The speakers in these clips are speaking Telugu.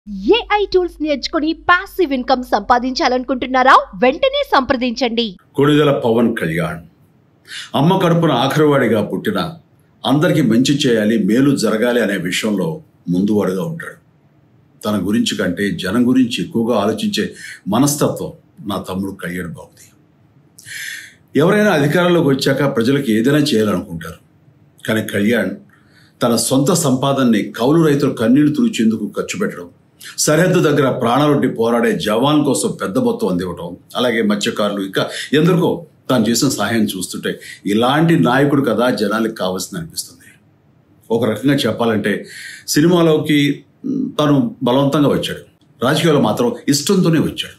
ఏఐ టూల్స్ నేర్చుకుని పాసివ్ ఇన్కమ్ సంపాదించాలనుకుంటున్నారా వెంటనే సంప్రదించండి కొడిదల పవన్ కళ్యాణ్ అమ్మ కడుపున ఆఖరివాడిగా పుట్టిన అందరికీ మంచి చేయాలి మేలు జరగాలి అనే విషయంలో ముందువాడుగా ఉంటాడు తన గురించి కంటే జనం గురించి ఎక్కువగా ఆలోచించే మనస్తత్వం నా తమ్ముడు కళ్యాణ్ బాబుది ఎవరైనా అధికారంలోకి వచ్చాక ప్రజలకు ఏదైనా చేయాలనుకుంటారు కానీ కళ్యాణ్ తన సొంత సంపాదనని కౌలు రైతులు కన్నీళ్లు తుడిచేందుకు ఖర్చు పెట్టడం సరిహద్దు దగ్గర ప్రాణాలొడ్డి పోరాడే జవాన్ కోసం పెద్ద మొత్తం అందివ్వటం అలాగే మత్స్యకారులు ఇంకా ఎందరికో తాను చేసిన సహాయం చూస్తుంటే ఇలాంటి నాయకుడు కదా జనానికి కావాల్సింది అనిపిస్తుంది ఒక రకంగా చెప్పాలంటే సినిమాలోకి మ్, తను బలవంతంగా వచ్చాడు రాజకీయాలు మాత్రం ఇష్టంతోనే వచ్చాడు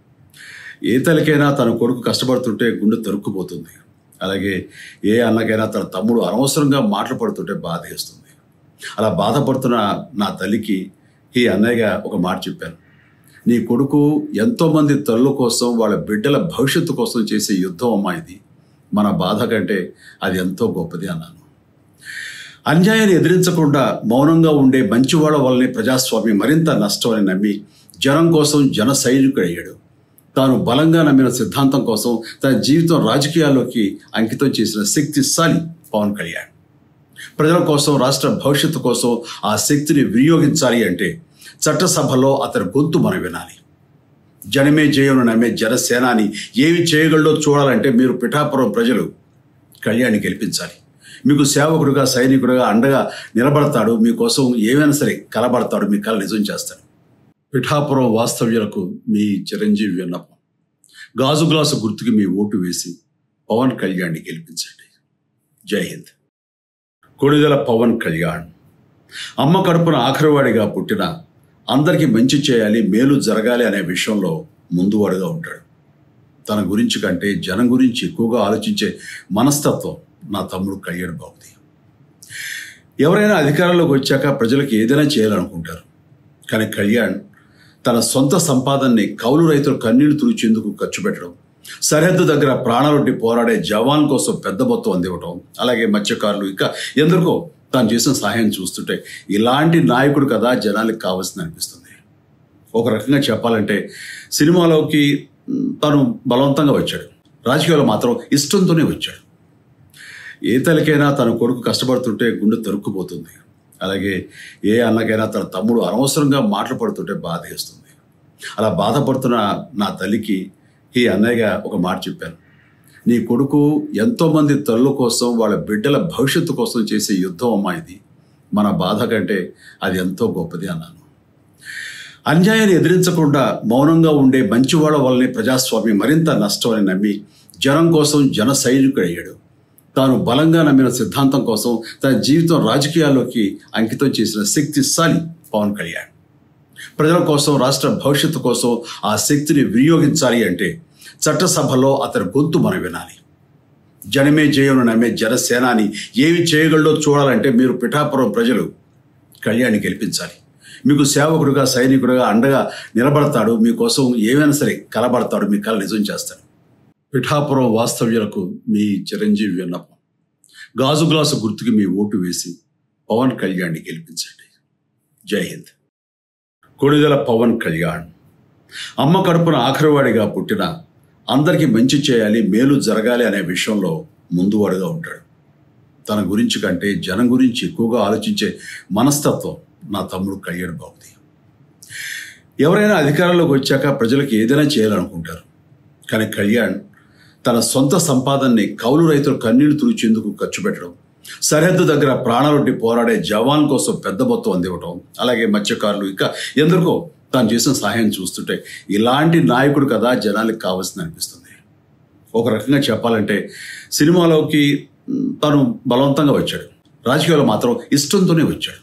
ఏ తల్లికైనా తన కొడుకు కష్టపడుతుంటే గుండె తరుక్కుపోతుంది అలాగే ఏ అన్నకైనా తన తమ్ముడు అనవసరంగా మాటలు పడుతుంటే బాధ వేస్తుంది అలా బాధపడుతున్న నా తల్లికి ఈ అన్నయ్యగా ఒక మాట చెప్పాను నీ కొడుకు ఎంతోమంది తల్లుల కోసం వాళ్ళ బిడ్డల భవిష్యత్తు కోసం చేసే యుద్ధం అమ్మా ఇది మన బాధ కంటే అది ఎంతో గొప్పది అన్నాను అన్యాయాన్ని ఎదిరించకుండా మౌనంగా ఉండే మంచివాళ్ళ వల్లనే ప్రజాస్వామ్యం మరింత నష్టమని నమ్మి జనం కోసం జన సైనికుడయ్యాడు తాను బలంగా నమ్మిన సిద్ధాంతం కోసం తన జీవితం రాజకీయాల్లోకి అంకితం చేసిన శక్తిశాలి పవన్ కళ్యాణ్ ప్రజల కోసం రాష్ట్ర భవిష్యత్తు కోసం ఆ శక్తిని వినియోగించాలి అంటే చట్టసభలో అతని గొంతు మనం వినాలి జనమే జయను నమ్మే జనసేనాని ఏమి చేయగలడో చూడాలంటే మీరు పిఠాపురం ప్రజలు కళ్యాణ్ని గెలిపించాలి మీకు సేవకుడుగా సైనికుడుగా అండగా నిలబడతాడు మీకోసం ఏమైనా సరే కలబడతాడు మీ కళ నిజం చేస్తాడు పిఠాపురం వాస్తవ్యులకు మీ చిరంజీవి విన్నపం గాజు గ్లాసు గుర్తుకి మీ ఓటు వేసి పవన్ కళ్యాణ్ని గెలిపించండి జై హింద్ కొడిదల పవన్ కళ్యాణ్ అమ్మ కడుపున ఆఖరివాడిగా పుట్టిన అందరికీ మంచి చేయాలి మేలు జరగాలి అనే విషయంలో ముందువాడుగా ఉంటాడు తన గురించి కంటే జనం గురించి ఎక్కువగా ఆలోచించే మనస్తత్వం నా తమ్ముడు కళ్యాణ్ బాబుది ఎవరైనా అధికారంలోకి వచ్చాక ప్రజలకు ఏదైనా చేయాలనుకుంటారు కానీ కళ్యాణ్ తన సొంత సంపాదనని కౌలు రైతులు కన్నీళ్లు తుడిచేందుకు ఖర్చు పెట్టడం సరిహద్దు దగ్గర ప్రాణాలొడ్డి పోరాడే జవాన్ కోసం పెద్ద మొత్తం అందివ్వటం అలాగే మత్స్యకారులు ఇంకా ఎందరికో తాను చేసిన సహాయం చూస్తుంటే ఇలాంటి నాయకుడు కదా జనానికి కావాల్సింది అనిపిస్తుంది ఒక రకంగా చెప్పాలంటే సినిమాలోకి మ్, తను బలవంతంగా వచ్చాడు రాజకీయాలు మాత్రం ఇష్టంతోనే వచ్చాడు ఏ తల్లికైనా తన కొడుకు కష్టపడుతుంటే గుండె తరుక్కుపోతుంది అలాగే ఏ అన్నకైనా తన తమ్ముడు అనవసరంగా మాటలు పడుతుంటే బాధ వేస్తుంది అలా బాధపడుతున్న నా తల్లికి ఈ అన్నయ్యగా ఒక మాట చెప్పాను నీ కొడుకు ఎంతోమంది తల్లుల కోసం వాళ్ళ బిడ్డల భవిష్యత్తు కోసం చేసే యుద్ధం అమ్మా ఇది మన బాధ కంటే అది ఎంతో గొప్పది అన్నాను అన్యాయాన్ని ఎదిరించకుండా మౌనంగా ఉండే మంచివాళ్ళ వల్లనే ప్రజాస్వామ్యం మరింత నష్టమని నమ్మి జనం కోసం జన సైనికుడయ్యాడు తాను బలంగా నమ్మిన సిద్ధాంతం కోసం తన జీవితం రాజకీయాల్లోకి అంకితం చేసిన శక్తిశాలి పవన్ కళ్యాణ్ ప్రజల కోసం రాష్ట్ర భవిష్యత్తు కోసం ఆ శక్తిని వినియోగించాలి అంటే చట్టసభలో అతని గొంతు మనం వినాలి జనమే జయను నమ్మే జనసేనాని ఏమి చేయగలడో చూడాలంటే మీరు పిఠాపురం ప్రజలు కళ్యాణ్ని గెలిపించాలి మీకు సేవకుడుగా సైనికుడుగా అండగా నిలబడతాడు మీకోసం ఏమైనా సరే కలబడతాడు మీ కళ నిజం చేస్తాడు పిఠాపురం వాస్తవ్యులకు మీ చిరంజీవి విన్నపం గాజు గ్లాసు గుర్తుకి మీ ఓటు వేసి పవన్ కళ్యాణ్ని గెలిపించండి జై హింద్ కొడిదల పవన్ కళ్యాణ్ అమ్మ కడుపున ఆఖరివాడిగా పుట్టిన అందరికీ మంచి చేయాలి మేలు జరగాలి అనే విషయంలో ముందువాడుగా ఉంటాడు తన గురించి కంటే జనం గురించి ఎక్కువగా ఆలోచించే మనస్తత్వం నా తమ్ముడు కళ్యాణ్ బాబుది ఎవరైనా అధికారంలోకి వచ్చాక ప్రజలకు ఏదైనా చేయాలనుకుంటారు కానీ కళ్యాణ్ తన సొంత సంపాదనని కౌలు రైతులు కన్నీళ్లు తుడిచేందుకు ఖర్చు పెట్టడం సరిహద్దు దగ్గర ప్రాణాలొడ్డి పోరాడే జవాన్ కోసం పెద్ద మొత్తం అందివ్వటం అలాగే మత్స్యకారులు ఇంకా ఎందరికో తాను చేసిన సహాయం చూస్తుంటే ఇలాంటి నాయకుడు కదా జనానికి కావాల్సింది అనిపిస్తుంది ఒక రకంగా చెప్పాలంటే సినిమాలోకి మ్, తను బలవంతంగా వచ్చాడు రాజకీయాలు మాత్రం ఇష్టంతోనే వచ్చాడు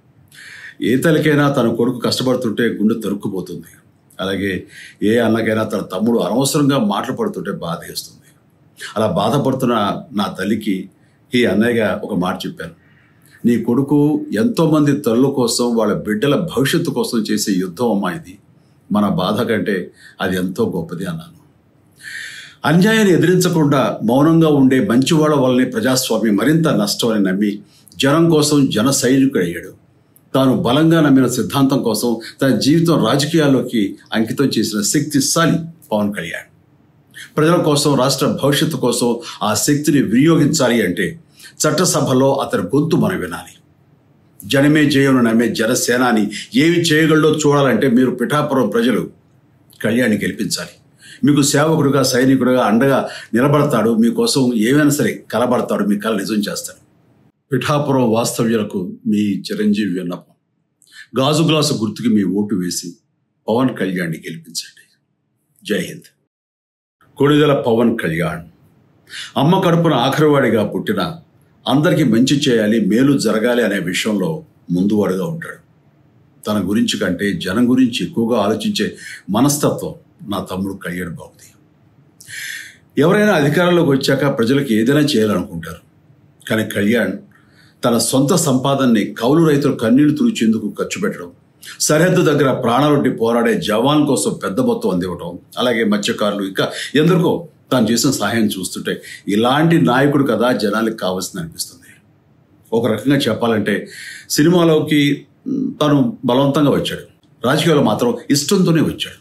ఏ తల్లికైనా తన కొడుకు కష్టపడుతుంటే గుండె తరుక్కుపోతుంది అలాగే ఏ అన్నకైనా తన తమ్ముడు అనవసరంగా మాటలు పడుతుంటే బాధ వేస్తుంది అలా బాధపడుతున్న నా తల్లికి ఈ అన్నయ్యగా ఒక మాట చెప్పాను నీ కొడుకు ఎంతోమంది తల్లుల కోసం వాళ్ళ బిడ్డల భవిష్యత్తు కోసం చేసే యుద్ధం అమ్మా ఇది మన బాధ కంటే అది ఎంతో గొప్పది అన్నాను అన్యాయాన్ని ఎదిరించకుండా మౌనంగా ఉండే మంచివాళ్ళ వల్లనే ప్రజాస్వామ్యం మరింత నష్టమని నమ్మి జనం కోసం జన సైనికుడయ్యాడు తాను బలంగా నమ్మిన సిద్ధాంతం కోసం తన జీవితం రాజకీయాల్లోకి అంకితం చేసిన శక్తిశాలి పవన్ కళ్యాణ్ ప్రజల కోసం రాష్ట్ర భవిష్యత్తు కోసం ఆ శక్తిని వినియోగించాలి అంటే చట్టసభలో అతని గొంతు మనం వినాలి జనమే జయను నమ్మే జనసేనాని ఏమి చేయగలడో చూడాలంటే మీరు పిఠాపురం ప్రజలు కళ్యాణ్ని గెలిపించాలి మీకు సేవకుడుగా సైనికుడుగా అండగా నిలబడతాడు మీకోసం ఏమైనా సరే కలబడతాడు మీ కళ నిజం చేస్తాడు పిఠాపురం వాస్తవ్యులకు మీ చిరంజీవి విన్నపం గాజు గ్లాసు గుర్తుకి మీ ఓటు వేసి పవన్ కళ్యాణ్ని గెలిపించండి జై హింద్ కొడిదల పవన్ కళ్యాణ్ అమ్మ కడుపున ఆఖరివాడిగా పుట్టిన అందరికీ మంచి చేయాలి మేలు జరగాలి అనే విషయంలో ముందువాడుగా ఉంటాడు తన గురించి కంటే జనం గురించి ఎక్కువగా ఆలోచించే మనస్తత్వం నా తమ్ముడు కళ్యాణ్ బాబుది ఎవరైనా అధికారంలోకి వచ్చాక ప్రజలకు ఏదైనా చేయాలనుకుంటారు కానీ కళ్యాణ్ తన సొంత సంపాదనని కౌలు రైతులు కన్నీళ్లు తుడిచేందుకు ఖర్చు పెట్టడం సరిహద్దు దగ్గర ప్రాణాలొడ్డి పోరాడే జవాన్ కోసం పెద్ద మొత్తం అందివ్వటం అలాగే మత్స్యకారులు ఇంకా ఎందరికో తాను చేసిన సహాయం చూస్తుంటే ఇలాంటి నాయకుడు కదా జనానికి కావాల్సింది అనిపిస్తుంది ఒక రకంగా చెప్పాలంటే సినిమాలోకి మ్, తను బలవంతంగా వచ్చాడు రాజకీయాల్లో మాత్రం ఇష్టంతోనే వచ్చాడు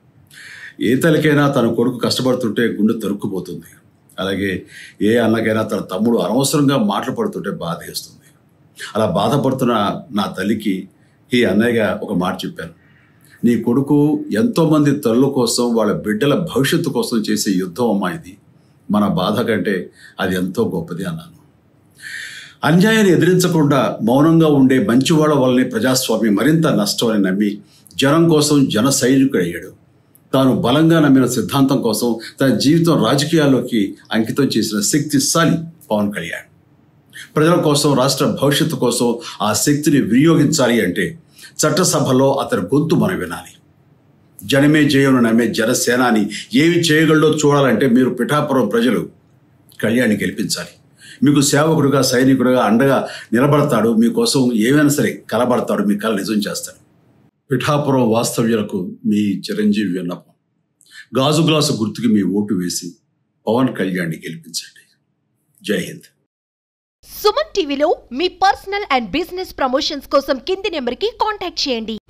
ఏ తల్లికైనా తన కొడుకు కష్టపడుతుంటే గుండె తరుక్కుపోతుంది అలాగే ఏ అన్నకైనా తన తమ్ముడు అనవసరంగా మాటలు పడుతుంటే బాధ వేస్తుంది అలా బాధపడుతున్న నా తల్లికి ఈ అన్నయ్యగా ఒక మాట చెప్పాను నీ కొడుకు ఎంతోమంది తల్లుల కోసం వాళ్ళ బిడ్డల భవిష్యత్తు కోసం చేసే యుద్ధం అమ్మా ఇది మన బాధ కంటే అది ఎంతో గొప్పది అన్నాను అన్యాయాన్ని ఎదిరించకుండా మౌనంగా ఉండే మంచివాళ్ళ వల్లనే ప్రజాస్వామ్యం మరింత నష్టమని నమ్మి జనం కోసం జన సైనికుడయ్యాడు తాను బలంగా నమ్మిన సిద్ధాంతం కోసం తన జీవితం రాజకీయాల్లోకి అంకితం చేసిన శక్తిశాలి పవన్ కళ్యాణ్ ప్రజల కోసం రాష్ట్ర భవిష్యత్తు కోసం ఆ శక్తిని వినియోగించాలి అంటే చట్టసభలో అతని గొంతు మనం వినాలి జనమే జయను నమ్మే జనసేనాని ఏమి చేయగలడో చూడాలంటే మీరు పిఠాపురం ప్రజలు కళ్యాణ్ని గెలిపించాలి మీకు సేవకుడుగా సైనికుడుగా అండగా నిలబడతాడు మీకోసం ఏమైనా సరే కలబడతాడు మీ కళ నిజం చేస్తాడు పిఠాపురం వాస్తవ్యులకు మీ చిరంజీవి విన్నపం గాజు గ్లాసు గుర్తుకి మీ ఓటు వేసి పవన్ కళ్యాణ్ని గెలిపించండి జై హింద్ సుమన్ టీవీలో మీ పర్సనల్ అండ్ బిజినెస్ ప్రమోషన్స్ కోసం కింది నెంబర్కి కాంటాక్ట్ చేయండి